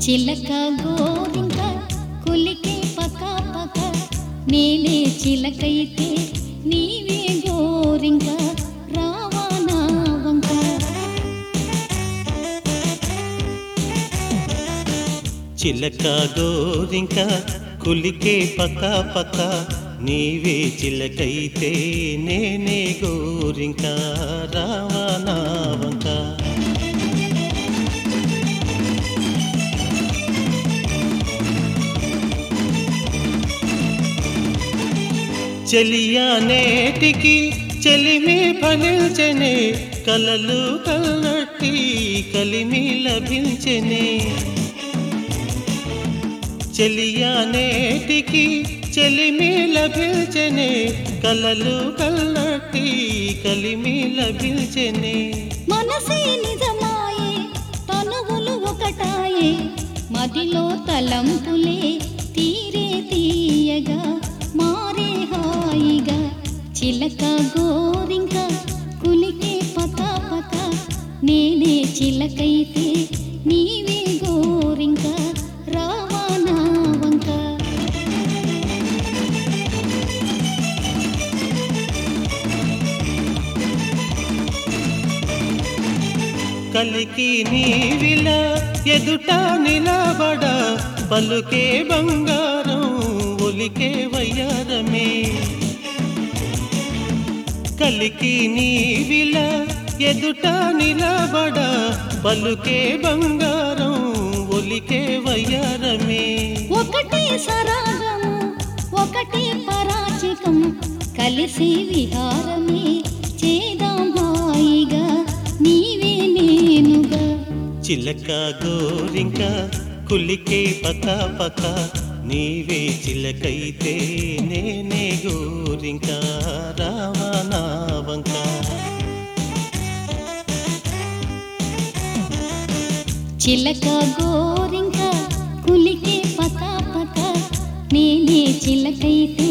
చిలక గోరింక కులికే పక పక నేనే చిలకైతే నీవే గోరింక రావా నా వంక చిలక గోరింక కులికే పక పక నీవే చిలకైతే నేనే గోరింక రావనా వంక చెలియా నేటికి చెలిమి ఫలించనే కలలు కల్లట్టి కలిమి లభించనే చెలియా నేటికి చెలిమి లభించనే కలలు కల్లట్టి కలిమి లభించనే మనసే నిజమాయే తనువులు ఒకటాయే మదిలో తలంపులే తీరే తీయగా మారే హాయిగా చిలక గోరింక కులికే పక పక నేనే చిలకైతే నీవే గోరింక రావా నా వంక కలికి నీవిల ఎదుట నిలబడ పలుకే బంగారం ఒలికే వయ్యారమే కలికి నీవిల ఎదుట నిలబడ పలుకే బంగారం ఒలికే వయ్యారమే ఒకటే సరాగము ఒకటే పరాచికం కలిసి విహారమే చేదాం హాయిగా నీవే నేనుగా చిలక గోరింక కులికే పక పక నీవే చిలకైతే నేనే గోరింక రావనా వంక చిలక గోరింక కులికే పక పక నేనే చిలకైతే